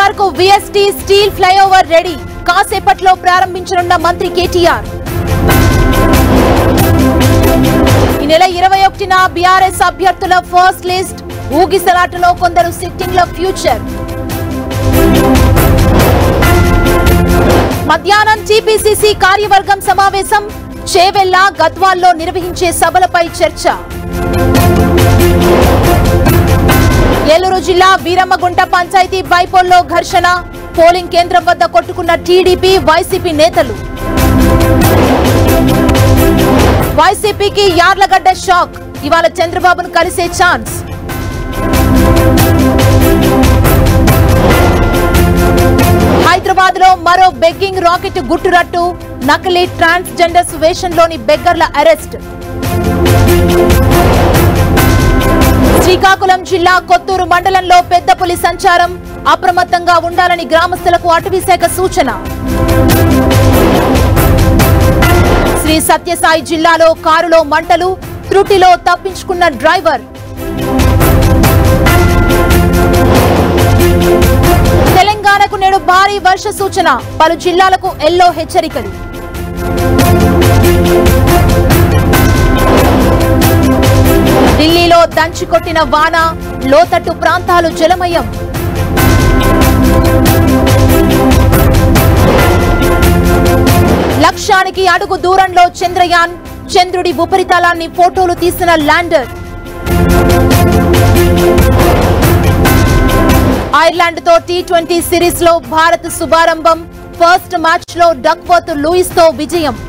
కేటీఆర్ కు VST steel flyover ready కాసేపట్లో ప్రారంభించనున్న మంత్రి కేటీఆర్ ఈ నెల ఇరవై ఒకటిన బీఆర్ఎస్ అభ్యర్థుల ఫస్ట్ లిస్ట్ ఊగిసలాటలో కొందరు సిట్టింగ్ల ఫ్యూచర్ మధ్యాహ్నం టీపీసీసీ కార్యవర్గం సమావేశం చేవెళ్ల గద్వాల్లో నిర్వహించే సభలపై చర్చ ఏలూరు జిల్లా వీరమ్మగుంట పంచాయతీ బైపోల్లో ఘర్షణ పోలింగ్ కేంద్రం వద్ద కొట్టుకున్న టీడీపీ వైసీపీ నేతలు వైసీపీకి యార్లగడ్డ షాక్ ఇవాళ చంద్రబాబును కలిసే ఛాన్స్ హైదరాబాద్ లో మరో బెగ్గింగ్ రాకెట్ గుట్టురట్టు నకిలీ ట్రాన్స్జెండర్స్ వేషంలోని బెగ్గర్ల అరెస్ట్ శ్రీకాకుళం జిల్లా కొత్తూరు మండలంలో పెద్ద పులి సంచారం అప్రమత్తంగా ఉండాలని గ్రామస్తులకు అటవీశాఖ సూచన శ్రీ సత్యసాయి జిల్లాలో కారులో మంటలు త్రుటిలో తప్పించుకున్న డ్రైవర్ తెలంగాణకు నేడు భారీ వర్ష సూచన పలు జిల్లాలకు ఎల్లో హెచ్చరికలు ఢిల్లీలో దంచి కొట్టిన వాన లోతట్టు ప్రాంతాలు జలమయం లక్ష్యానికి అడుగు దూరంలో చంద్రయాన్ చంద్రుడి ఉపరితలాన్ని ఫోటోలు తీసిన ల్యాండర్ ఐర్లాండ్ తో టీ ట్వంటీ సిరీస్ లో భారత్ శుభారంభం ఫస్ట్ మ్యాచ్ లో డక్వర్త్ లూయిస్ తో విజయం